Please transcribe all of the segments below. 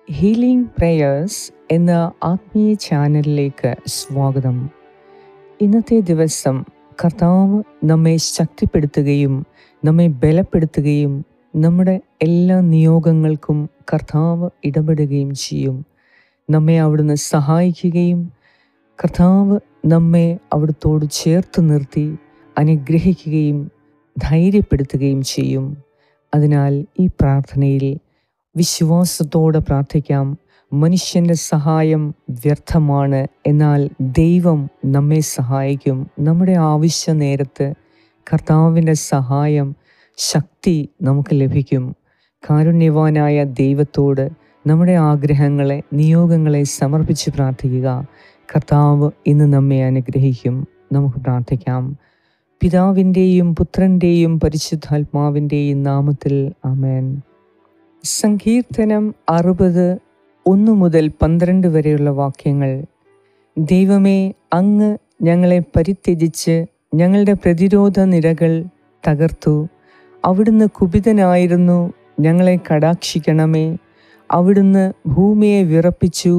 healing prayers എന്ന ആത്മീയ ചാനലിലേക്ക് സ്വാഗതം ഇന്നത്തെ ദിവസം കർത്താവ് നമ്മെ ശക്തിപ്പെടുത്തുകയും നമ്മെ ബലപ്പെടുത്തുകയും നമ്മുടെ എല്ലാ നിയോഗങ്ങൾക്കും കർത്താവ് ഇടപെടുകയും ചെയ്യും നമ്മെ അവിടുന്ന് സഹായിക്കുകയും കർത്താവ് നമ്മെ അവിടുത്തോട് ചേർത്ത് നിർത്തി അനുഗ്രഹിക്കുകയും ധൈര്യപ്പെടുത്തുകയും ചെയ്യും അതിനാൽ ഈ പ്രാർത്ഥനയിൽ വിശ്വാസത്തോടെ പ്രാർത്ഥിക്കാം മനുഷ്യൻ്റെ സഹായം വ്യർത്ഥമാണ് എന്നാൽ ദൈവം നമ്മെ സഹായിക്കും നമ്മുടെ ആവശ്യ നേരത്ത് കർത്താവിൻ്റെ സഹായം ശക്തി നമുക്ക് ലഭിക്കും കാരുണ്യവാനായ ദൈവത്തോട് നമ്മുടെ ആഗ്രഹങ്ങളെ നിയോഗങ്ങളെ സമർപ്പിച്ച് പ്രാർത്ഥിക്കുക കർത്താവ് ഇന്ന് നമ്മെ അനുഗ്രഹിക്കും നമുക്ക് പ്രാർത്ഥിക്കാം പിതാവിൻ്റെയും പുത്രൻ്റെയും പരിശുദ്ധാത്മാവിൻ്റെയും നാമത്തിൽ ആമേൻ സങ്കീർത്തനം അറുപത് ഒന്ന് മുതൽ പന്ത്രണ്ട് വരെയുള്ള വാക്യങ്ങൾ ദൈവമേ അങ്ങ് ഞങ്ങളെ പരിത്യജിച്ച് ഞങ്ങളുടെ പ്രതിരോധ നിരകൾ തകർത്തു അവിടുന്ന് കുപിതനായിരുന്നു ഞങ്ങളെ കടാക്ഷിക്കണമേ അവിടുന്ന് ഭൂമിയെ വിറപ്പിച്ചു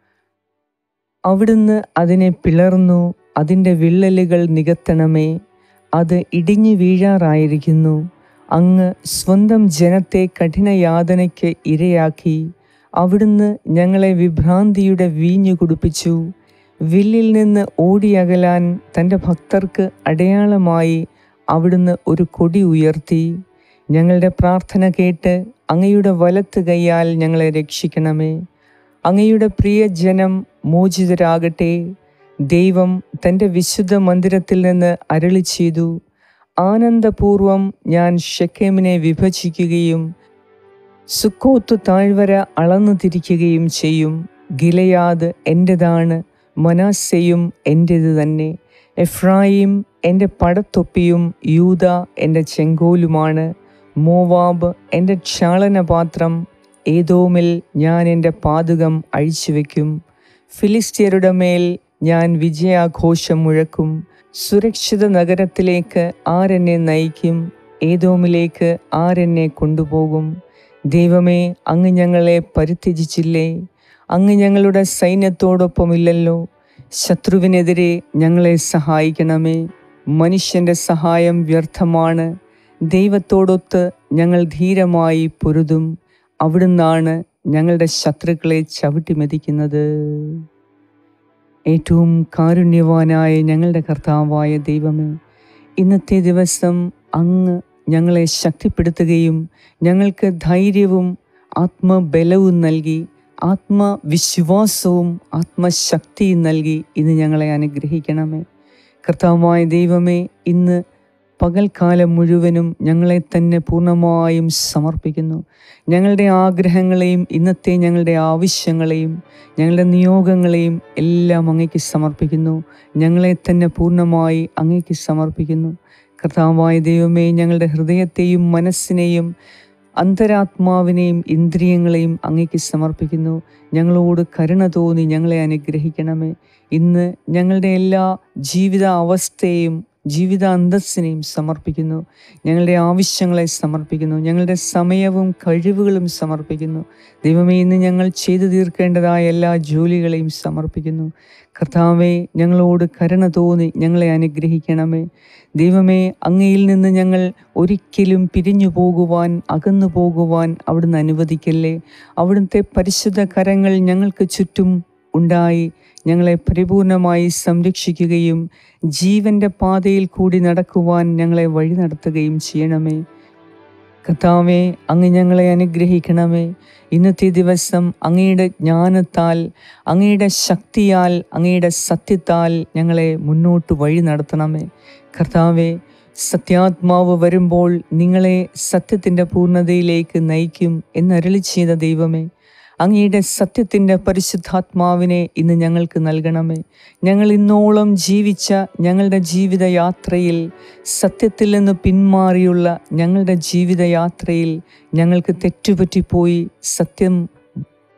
അവിടുന്ന് അതിനെ പിളർന്നു അതിൻ്റെ വിള്ളലുകൾ നികത്തണമേ അത് ഇടിഞ്ഞു വീഴാറായിരിക്കുന്നു അങ്ങ് സ്വന്തം ജനത്തെ കഠിനയാതനയ്ക്ക് ഇരയാക്കി അവിടുന്ന് ഞങ്ങളെ വിഭ്രാന്തിയുടെ വീഞ്ഞു കുടിപ്പിച്ചു വില്ലിൽ നിന്ന് ഓടിയകലാൻ തൻ്റെ ഭക്തർക്ക് അടയാളമായി അവിടുന്ന് ഒരു കൊടി ഉയർത്തി ഞങ്ങളുടെ പ്രാർത്ഥന കേട്ട് അങ്ങയുടെ വലത്ത് കൈയാൽ ഞങ്ങളെ രക്ഷിക്കണമേ അങ്ങയുടെ പ്രിയ ജനം മോചിതരാകട്ടെ ദൈവം തൻ്റെ വിശുദ്ധ മന്ദിരത്തിൽ നിന്ന് അരളി ചെയ്തു ആനന്ദപൂർവം ഞാൻ ഷെക്കേമിനെ വിഭജിക്കുകയും സുക്കോത്ത് താഴ്വര അളന്നു തിരിക്കുകയും ചെയ്യും ഗിലയാദ് എൻ്റെതാണ് മനാസയും എൻ്റേത് തന്നെ എഫ്രായിം എൻ്റെ പടത്തൊപ്പിയും യൂത എൻ്റെ ചെങ്കോലുമാണ് മോവാബ് എൻ്റെ ക്ഷാളനപാത്രം ഏതോമിൽ ഞാൻ എൻ്റെ പാതുകം അഴിച്ചുവെക്കും ഫിലിസ്തീയരുടെ മേൽ ഞാൻ വിജയാഘോഷം മുഴക്കും സുരക്ഷിത നഗരത്തിലേക്ക് ആരെന്നെ നയിക്കും ഏതോമിലേക്ക് ആരെന്നെ കൊണ്ടുപോകും ദൈവമേ അങ്ങ് ഞങ്ങളെ പരിത്യജിച്ചില്ലേ അങ്ങ് ഞങ്ങളുടെ സൈന്യത്തോടൊപ്പമില്ലല്ലോ ശത്രുവിനെതിരെ ഞങ്ങളെ സഹായിക്കണമേ മനുഷ്യൻ്റെ സഹായം വ്യർത്ഥമാണ് ദൈവത്തോടൊത്ത് ഞങ്ങൾ ധീരമായി പൊരുതും അവിടുന്നാണ് ഞങ്ങളുടെ ശത്രുക്കളെ ചവിട്ടി മെതിക്കുന്നത് ഏറ്റവും കാരുണ്യവാനായ ഞങ്ങളുടെ കർത്താവായ ദൈവമേ ഇന്നത്തെ ദിവസം അങ്ങ് ഞങ്ങളെ ശക്തിപ്പെടുത്തുകയും ഞങ്ങൾക്ക് ധൈര്യവും ആത്മബലവും നൽകി ആത്മവിശ്വാസവും ആത്മശക്തിയും നൽകി ഇന്ന് ഞങ്ങളെ അനുഗ്രഹിക്കണമേ കർത്താവായ ദൈവമേ ഇന്ന് പകൽക്കാലം മുഴുവനും ഞങ്ങളെ തന്നെ പൂർണ്ണമായും സമർപ്പിക്കുന്നു ഞങ്ങളുടെ ആഗ്രഹങ്ങളെയും ഇന്നത്തെ ഞങ്ങളുടെ ആവശ്യങ്ങളെയും ഞങ്ങളുടെ നിയോഗങ്ങളെയും എല്ലാം അങ്ങേക്ക് സമർപ്പിക്കുന്നു ഞങ്ങളെ തന്നെ പൂർണ്ണമായി അങ്ങേക്ക് സമർപ്പിക്കുന്നു കർത്താവായ ദൈവമേ ഞങ്ങളുടെ ഹൃദയത്തെയും മനസ്സിനെയും അന്തരാത്മാവിനെയും ഇന്ദ്രിയങ്ങളെയും അങ്ങേക്ക് സമർപ്പിക്കുന്നു ഞങ്ങളോട് കരുണ തോന്നി ഞങ്ങളെ അനുഗ്രഹിക്കണമേ ഇന്ന് ഞങ്ങളുടെ എല്ലാ ജീവിത അവസ്ഥയെയും ജീവിത അന്തസ്സിനെയും സമർപ്പിക്കുന്നു ഞങ്ങളുടെ ആവശ്യങ്ങളെ സമർപ്പിക്കുന്നു ഞങ്ങളുടെ സമയവും കഴിവുകളും സമർപ്പിക്കുന്നു ദൈവമേ ഇന്ന് ഞങ്ങൾ ചെയ്തു തീർക്കേണ്ടതായ എല്ലാ ജോലികളെയും സമർപ്പിക്കുന്നു കർത്താവെ ഞങ്ങളോട് കരുണ തോന്നി ഞങ്ങളെ അനുഗ്രഹിക്കണമേ ദൈവമേ അങ്ങയിൽ നിന്ന് ഞങ്ങൾ ഒരിക്കലും പിരിഞ്ഞു പോകുവാൻ അകന്നു പോകുവാൻ അവിടുന്ന് അനുവദിക്കല്ലേ അവിടുത്തെ പരിശുദ്ധ കരങ്ങൾ ഞങ്ങൾക്ക് ചുറ്റും ഉണ്ടായി ഞങ്ങളെ പരിപൂർണമായി സംരക്ഷിക്കുകയും ജീവന്റെ പാതയിൽ കൂടി നടക്കുവാൻ ഞങ്ങളെ വഴി നടത്തുകയും ചെയ്യണമേ കർത്താവെ അങ്ങ് ഞങ്ങളെ അനുഗ്രഹിക്കണമേ ഇന്നത്തെ ദിവസം അങ്ങയുടെ ജ്ഞാനത്താൽ അങ്ങയുടെ ശക്തിയാൽ അങ്ങയുടെ സത്യത്താൽ ഞങ്ങളെ മുന്നോട്ട് വഴി നടത്തണമേ കർത്താവെ സത്യാത്മാവ് വരുമ്പോൾ നിങ്ങളെ സത്യത്തിൻ്റെ പൂർണ്ണതയിലേക്ക് നയിക്കും എന്നരളി ചെയ്ത ദൈവമേ അങ്ങയുടെ സത്യത്തിൻ്റെ പരിശുദ്ധാത്മാവിനെ ഇന്ന് ഞങ്ങൾക്ക് നൽകണമേ ഞങ്ങൾ ഇന്നോളം ജീവിച്ച ഞങ്ങളുടെ ജീവിതയാത്രയിൽ സത്യത്തിൽ നിന്ന് പിന്മാറിയുള്ള ഞങ്ങളുടെ ജീവിതയാത്രയിൽ ഞങ്ങൾക്ക് തെറ്റുപറ്റിപ്പോയി സത്യം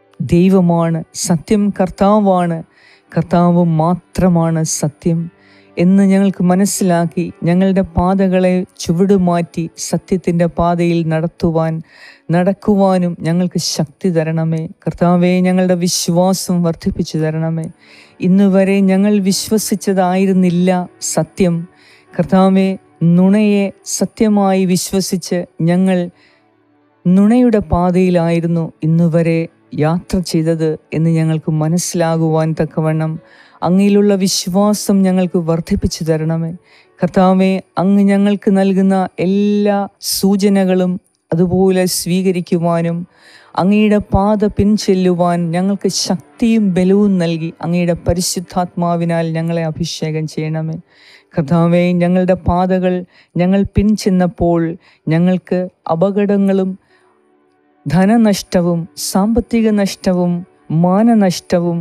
ദൈവമാണ് സത്യം കർത്താവാണ് കർത്താവ് മാത്രമാണ് സത്യം എന്ന് ഞങ്ങൾക്ക് മനസ്സിലാക്കി ഞങ്ങളുടെ പാതകളെ ചുവടുമാറ്റി സത്യത്തിൻ്റെ പാതയിൽ നടത്തുവാൻ നടക്കുവാനും ഞങ്ങൾക്ക് ശക്തി തരണമേ കർത്താവെ ഞങ്ങളുടെ വിശ്വാസം വർദ്ധിപ്പിച്ചു തരണമേ ഇന്ന് വരെ ഞങ്ങൾ വിശ്വസിച്ചതായിരുന്നില്ല സത്യം കർത്താവെ നുണയെ സത്യമായി വിശ്വസിച്ച് ഞങ്ങൾ നുണയുടെ പാതയിലായിരുന്നു ഇന്നുവരെ യാത്ര ചെയ്തത് എന്ന് ഞങ്ങൾക്ക് മനസ്സിലാകുവാൻ തക്കവണ്ണം അങ്ങയിലുള്ള വിശ്വാസം ഞങ്ങൾക്ക് വർദ്ധിപ്പിച്ചു തരണമേ കർത്താവെ അങ്ങ് ഞങ്ങൾക്ക് നൽകുന്ന എല്ലാ സൂചനകളും അതുപോലെ സ്വീകരിക്കുവാനും അങ്ങയുടെ പാത പിൻചെല്ലുവാൻ ഞങ്ങൾക്ക് ശക്തിയും ബലവും നൽകി അങ്ങയുടെ പരിശുദ്ധാത്മാവിനാൽ ഞങ്ങളെ അഭിഷേകം ചെയ്യണമേ കർത്താവെ ഞങ്ങളുടെ പാതകൾ ഞങ്ങൾ പിൻചെന്നപ്പോൾ ഞങ്ങൾക്ക് അപകടങ്ങളും ധനനഷ്ടവും സാമ്പത്തിക നഷ്ടവും മാനനഷ്ടവും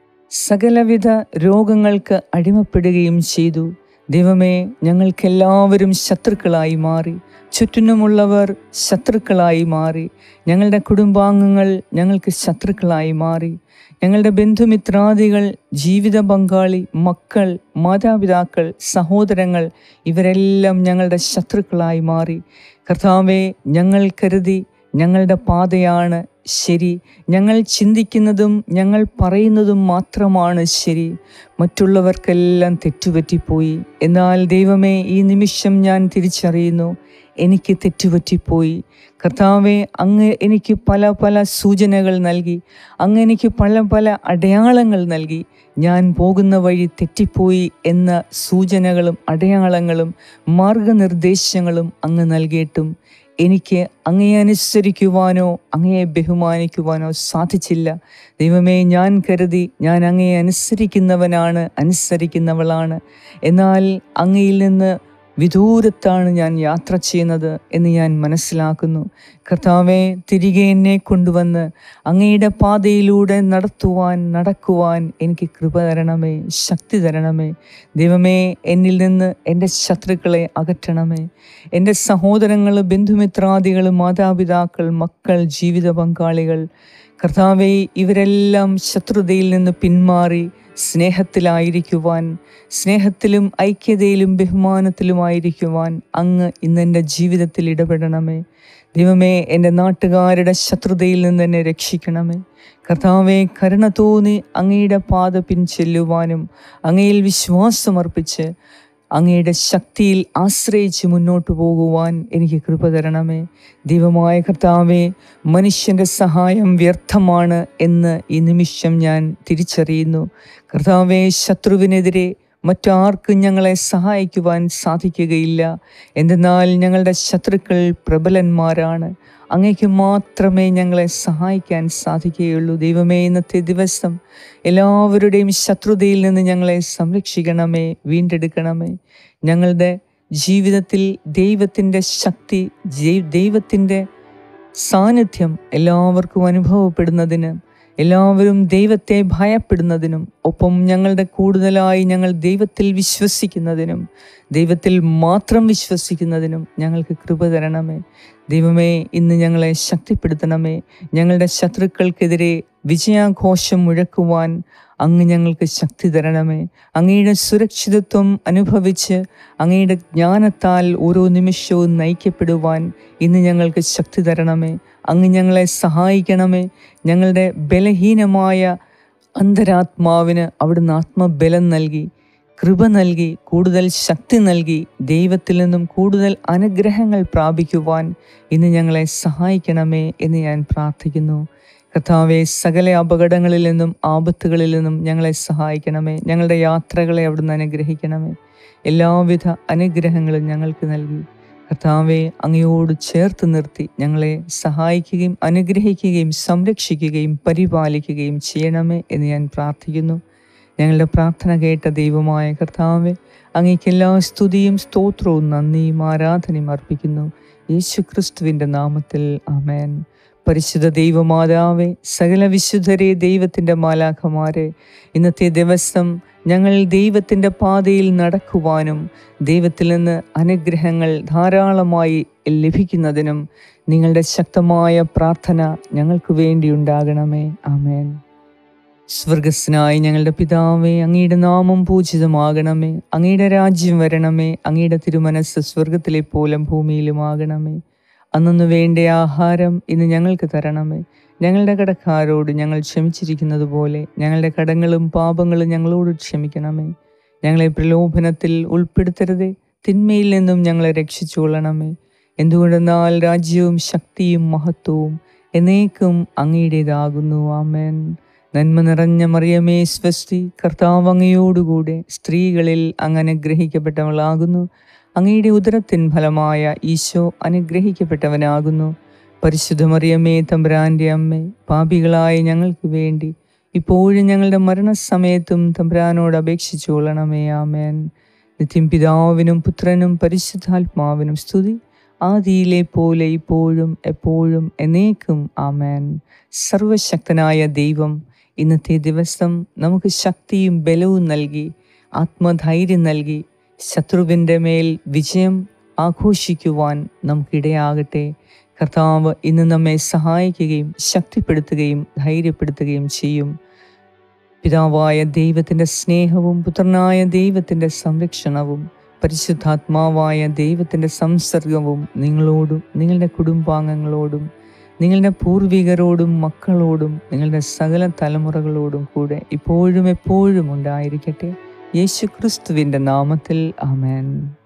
സകലവിധ രോഗങ്ങൾക്ക് അടിമപ്പെടുകയും ചെയ്തു ദൈവമേ ഞങ്ങൾക്കെല്ലാവരും ശത്രുക്കളായി മാറി ചുറ്റിനുമുള്ളവർ ശത്രുക്കളായി മാറി ഞങ്ങളുടെ കുടുംബാംഗങ്ങൾ ഞങ്ങൾക്ക് ശത്രുക്കളായി മാറി ഞങ്ങളുടെ ബന്ധുമിത്രാദികൾ ജീവിത പങ്കാളി മക്കൾ മാതാപിതാക്കൾ സഹോദരങ്ങൾ ഇവരെല്ലാം ഞങ്ങളുടെ ശത്രുക്കളായി മാറി കർത്താവെ ഞങ്ങൾ കരുതി ഞങ്ങളുടെ പാതയാണ് ശരി ഞങ്ങൾ ചിന്തിക്കുന്നതും ഞങ്ങൾ പറയുന്നതും മാത്രമാണ് ശരി മറ്റുള്ളവർക്കെല്ലാം തെറ്റുപറ്റിപ്പോയി എന്നാൽ ദൈവമേ ഈ നിമിഷം ഞാൻ തിരിച്ചറിയുന്നു എനിക്ക് തെറ്റുപറ്റിപ്പോയി കർത്താവെ അങ്ങ് എനിക്ക് പല പല സൂചനകൾ നൽകി അങ്ങ് എനിക്ക് പല പല അടയാളങ്ങൾ നൽകി ഞാൻ പോകുന്ന വഴി തെറ്റിപ്പോയി എന്ന സൂചനകളും അടയാളങ്ങളും മാർഗനിർദ്ദേശങ്ങളും അങ്ങ് നൽകിയിട്ടും എനിക്ക് അങ്ങയെ അനുസരിക്കുവാനോ അങ്ങയെ ബഹുമാനിക്കുവാനോ സാധിച്ചില്ല ദൈവമേ ഞാൻ കരുതി ഞാൻ അങ്ങയെ അനുസരിക്കുന്നവനാണ് അനുസരിക്കുന്നവളാണ് എന്നാൽ അങ്ങയിൽ നിന്ന് വിദൂരത്താണ് ഞാൻ യാത്ര ചെയ്യുന്നത് എന്ന് ഞാൻ മനസ്സിലാക്കുന്നു കർത്താവെ തിരികെ എന്നെ കൊണ്ടുവന്ന് അങ്ങയുടെ പാതയിലൂടെ നടത്തുവാൻ നടക്കുവാൻ എനിക്ക് കൃപ തരണമേ ശക്തി തരണമേ ദൈവമേ എന്നിൽ നിന്ന് എൻ്റെ ശത്രുക്കളെ അകറ്റണമേ എൻ്റെ സഹോദരങ്ങൾ ബന്ധുമിത്രാദികൾ മാതാപിതാക്കൾ മക്കൾ ജീവിത പങ്കാളികൾ കർത്താവെ ഇവരെല്ലാം ശത്രുതയിൽ നിന്ന് പിന്മാറി സ്നേഹത്തിലായിരിക്കുവാൻ സ്നേഹത്തിലും ഐക്യതയിലും ബഹുമാനത്തിലുമായിരിക്കുവാൻ അങ്ങ് ഇന്നെൻ്റെ ജീവിതത്തിൽ ഇടപെടണമേ ദൈവമേ എൻ്റെ നാട്ടുകാരുടെ ശത്രുതയിൽ നിന്ന് എന്നെ രക്ഷിക്കണമേ കർത്താവെ കരുണ തോന്നി അങ്ങയുടെ പാത പിൻചെല്ലുവാനും അങ്ങയിൽ വിശ്വാസമർപ്പിച്ച് അങ്ങയുടെ ശക്തിയിൽ ആശ്രയിച്ച് മുന്നോട്ട് പോകുവാൻ എനിക്ക് കൃപ തരണമേ ദൈവമായ കർത്താവെ മനുഷ്യൻ്റെ സഹായം വ്യർത്ഥമാണ് എന്ന് ഈ നിമിഷം ഞാൻ തിരിച്ചറിയുന്നു കർത്താവെ ശത്രുവിനെതിരെ മറ്റാർക്കും ഞങ്ങളെ സഹായിക്കുവാൻ സാധിക്കുകയില്ല എന്തെന്നാൽ ഞങ്ങളുടെ ശത്രുക്കൾ പ്രബലന്മാരാണ് അങ്ങയ്ക്ക് മാത്രമേ ഞങ്ങളെ സഹായിക്കാൻ സാധിക്കുകയുള്ളൂ ദൈവമേ ഇന്നത്തെ ദിവസം എല്ലാവരുടെയും ശത്രുതയിൽ നിന്ന് ഞങ്ങളെ സംരക്ഷിക്കണമേ വീണ്ടെടുക്കണമേ ഞങ്ങളുടെ ജീവിതത്തിൽ ദൈവത്തിൻ്റെ ശക്തി ജൈ- ദൈവത്തിൻ്റെ സാന്നിധ്യം എല്ലാവർക്കും അനുഭവപ്പെടുന്നതിന് എല്ലാവരും ദൈവത്തെ ഭയപ്പെടുന്നതിനും ഒപ്പം ഞങ്ങളുടെ കൂടുതലായി ഞങ്ങൾ ദൈവത്തിൽ വിശ്വസിക്കുന്നതിനും ദൈവത്തിൽ മാത്രം വിശ്വസിക്കുന്നതിനും ഞങ്ങൾക്ക് കൃപ തരണമേ ദൈവമേ ഇന്ന് ഞങ്ങളെ ശക്തിപ്പെടുത്തണമേ ഞങ്ങളുടെ ശത്രുക്കൾക്കെതിരെ വിജയാഘോഷം മുഴക്കുവാൻ അങ്ങ് ഞങ്ങൾക്ക് ശക്തി തരണമേ അങ്ങയുടെ സുരക്ഷിതത്വം അനുഭവിച്ച് അങ്ങയുടെ ജ്ഞാനത്താൽ ഓരോ നിമിഷവും നയിക്കപ്പെടുവാൻ ഇന്ന് ഞങ്ങൾക്ക് ശക്തി തരണമേ അങ്ങ് ഞങ്ങളെ സഹായിക്കണമേ ഞങ്ങളുടെ ബലഹീനമായ അന്തരാത്മാവിന് അവിടുന്ന് ആത്മബലം നൽകി കൃപ നൽകി കൂടുതൽ ശക്തി നൽകി ദൈവത്തിൽ നിന്നും കൂടുതൽ അനുഗ്രഹങ്ങൾ പ്രാപിക്കുവാൻ ഇന്ന് ഞങ്ങളെ സഹായിക്കണമേ എന്ന് ഞാൻ പ്രാർത്ഥിക്കുന്നു കർത്താവെ സകല അപകടങ്ങളിൽ നിന്നും ആപത്തുകളിൽ നിന്നും ഞങ്ങളെ സഹായിക്കണമേ ഞങ്ങളുടെ യാത്രകളെ അവിടുന്ന് അനുഗ്രഹിക്കണമേ എല്ലാവിധ അനുഗ്രഹങ്ങളും ഞങ്ങൾക്ക് നൽകി കർത്താവെ അങ്ങയോട് ചേർത്ത് നിർത്തി ഞങ്ങളെ സഹായിക്കുകയും അനുഗ്രഹിക്കുകയും സംരക്ഷിക്കുകയും പരിപാലിക്കുകയും ചെയ്യണമേ എന്ന് ഞാൻ പ്രാർത്ഥിക്കുന്നു ഞങ്ങളുടെ പ്രാർത്ഥന കേട്ട ദൈവമായ കർത്താവെ അങ്ങേക്ക് എല്ലാ സ്തുതിയും സ്തോത്രവും നന്ദിയും ആരാധനയും അർപ്പിക്കുന്നു യേശു ക്രിസ്തുവിൻ്റെ നാമത്തിൽ ആമേൻ പരിശുദ്ധ ദൈവമാതാവേ സകല വിശുദ്ധരെ ദൈവത്തിൻ്റെ മാലാഖമാരെ ഇന്നത്തെ ദിവസം ഞങ്ങൾ ദൈവത്തിൻ്റെ പാതയിൽ നടക്കുവാനും ദൈവത്തിൽ നിന്ന് അനുഗ്രഹങ്ങൾ ധാരാളമായി ലഭിക്കുന്നതിനും നിങ്ങളുടെ ശക്തമായ പ്രാർത്ഥന ഞങ്ങൾക്ക് വേണ്ടി ഉണ്ടാകണമേ ആമേൻ സ്വർഗസ്നായി ഞങ്ങളുടെ പിതാവേ അങ്ങയുടെ നാമം പൂജിതമാകണമേ അങ്ങയുടെ രാജ്യം വരണമേ അങ്ങയുടെ തിരുമനസ് സ്വർഗത്തിലെ പോലം ഭൂമിയിലുമാകണമേ അന്നു വേണ്ട ആഹാരം ഇന്ന് ഞങ്ങൾക്ക് തരണമേ ഞങ്ങളുടെ കടക്കാരോട് ഞങ്ങൾ ക്ഷമിച്ചിരിക്കുന്നത് പോലെ ഞങ്ങളുടെ കടങ്ങളും പാപങ്ങളും ഞങ്ങളോട് ക്ഷമിക്കണമേ ഞങ്ങളെ പ്രലോഭനത്തിൽ ഉൾപ്പെടുത്തരുതേ തിന്മയിൽ നിന്നും ഞങ്ങളെ രക്ഷിച്ചുകൊള്ളണമേ എന്തുകൊണ്ടെന്നാൽ രാജ്യവും ശക്തിയും മഹത്വവും എന്നേക്കും അങ്ങയുടേതാകുന്നു ആമേൻ നന്മ നിറഞ്ഞ മറിയമേ സ്വസ്തി കർത്താവ് അങ്ങയോടുകൂടെ സ്ത്രീകളിൽ അങ്ങ് അനുഗ്രഹിക്കപ്പെട്ടവളാകുന്നു അങ്ങയുടെ ഉദരത്തിൻ ഫലമായ ഈശോ അനുഗ്രഹിക്കപ്പെട്ടവനാകുന്നു പരിശുദ്ധ മറിയമ്മേ തമ്പുരാൻ്റെ അമ്മേ പാപികളായ ഞങ്ങൾക്ക് വേണ്ടി ഇപ്പോഴും ഞങ്ങളുടെ മരണസമയത്തും തമ്പുരാനോട് അപേക്ഷിച്ചു കൊള്ളണമേ ആമേൻ നിത്യം പിതാവിനും പുത്രനും പരിശുദ്ധാത്മാവിനും സ്തുതി ആദിയിലെ പോലെ ഇപ്പോഴും എപ്പോഴും എന്നേക്കും ആമേൻ സർവശക്തനായ ദൈവം ഇന്നത്തെ ദിവസം നമുക്ക് ശക്തിയും ബലവും നൽകി ആത്മധൈര്യം നൽകി ശത്രുവിൻ്റെ മേൽ വിജയം ആഘോഷിക്കുവാൻ നമുക്കിടയാകട്ടെ കർത്താവ് ഇന്ന് നമ്മെ സഹായിക്കുകയും ശക്തിപ്പെടുത്തുകയും ധൈര്യപ്പെടുത്തുകയും ചെയ്യും പിതാവായ ദൈവത്തിൻ്റെ സ്നേഹവും പുത്രനായ ദൈവത്തിൻ്റെ സംരക്ഷണവും പരിശുദ്ധാത്മാവായ ദൈവത്തിൻ്റെ സംസർഗവും നിങ്ങളോടും നിങ്ങളുടെ കുടുംബാംഗങ്ങളോടും നിങ്ങളുടെ പൂർവികരോടും മക്കളോടും നിങ്ങളുടെ സകല തലമുറകളോടും കൂടെ ഇപ്പോഴും എപ്പോഴും ഉണ്ടായിരിക്കട്ടെ യേശു ക്രിസ്തുവിൻ്റെ നാമത്തിൽ ആമേൻ